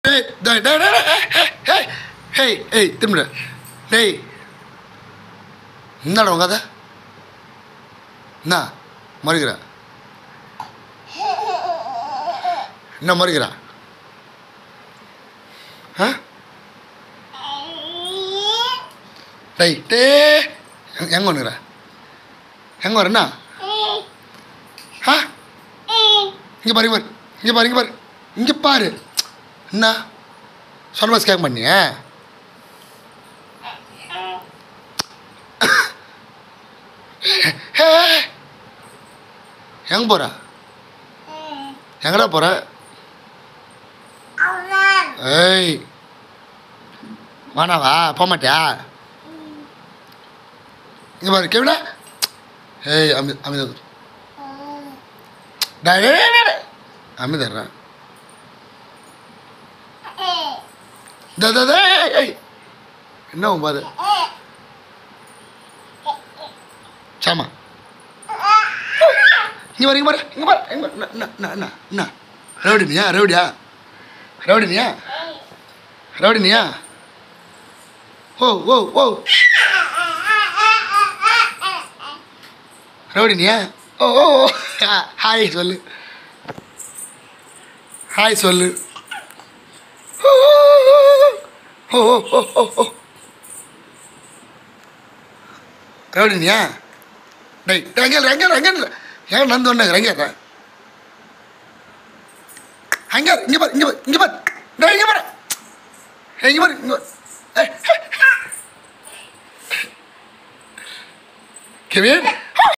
டேய் டேய் டேய் டேய் டேய், ஏய் ஏய் ஏய் திரும்ப டேய் என்னடா உங்க கதை என்ன மறுக்கிற என்ன மறுக்கிற ஆ டேய் டே எங்கே வந்துக்கிற எங்கே வரேண்ணா ஆ இங்கே பாரு இங்க பாரு இங்கே பாரு இங்கே பாரு இங்கே பாரு என்ன சொன்ன பஸ் கேட்க பண்ணிய எங்கே போகிற எங்கடா போகிற ஏய் வானாவா போக மாட்டியா இங்கே பாரு கேவிடா ஏய் அமி அமித டேய் டேய், டேய், டேய். அமிதர்றேன் டே டே டே ஏய், ஏய் என்ன உன் பாரு சாமா இங்கே பாரு இங்கே பாரு இங்கே பாரு இங்கே பாரு என்ன என்ன என்ன என்ன ரவுடினியா ரவுடியா ரவுடினியா ரவுடினியா ஓ ஓ ஓ ரவுடினியா ஓ ஓ ஓ. ஹாய் சொல்லு ஹாய் சொல்லு ஓ ஓ ஓ ஓ ஓ ரவுடினியா டேய் ரங்கல் ரங்கல் ரங்கல் ஏன் நந்து ஒன்று ரங்கல் ஹங்க இங்கே பாரு இங்கே பாரு இங்கே பாரு டேய் இங்கே பாரு ஏய், இங்கே பாரு இங்கே பாரு ஏய், கெவின்